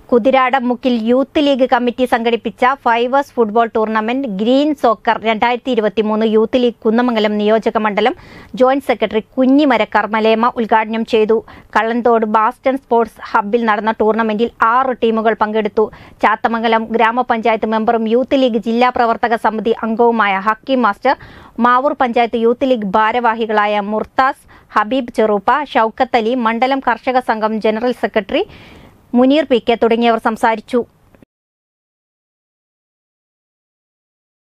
കുതിരാടമുക്കിൽ youth league committee സംഘടിപ്പിച്ച fivers football tournament green soccer രണ്ടായിരത്തി ഇരുപത്തിമൂന്ന് യൂത്ത് ലീഗ് കുന്നമംഗലം നിയോജക മണ്ഡലം ജോയിന്റ് സെക്രട്ടറി കുഞ്ഞിമരക്കർ മലേമ ഉദ്ഘാടനം ചെയ്തു കള്ളന്തോട് ബാസ്റ്റൺ സ്പോർട്സ് ഹബ്ബിൽ നടന്ന ടൂർണമെന്റിൽ ആറ് ടീമുകൾ പങ്കെടുത്തു ചാത്തമംഗലം ഗ്രാമപഞ്ചായത്ത് മെമ്പറും യൂത്ത് ലീഗ് ജില്ലാ പ്രവർത്തക സമിതി അംഗവുമായ Hakeem master Mavoor panchayat youth league ഭാരവാഹികളായ മുർത്താസ് ഹബീബ് ചെറുപ്പ ഷൌക്കത്ത് അലി മണ്ഡലം കർഷക സംഘം general secretary Muneer P K തുടങ്ങിയവർ സംസാരിച്ചു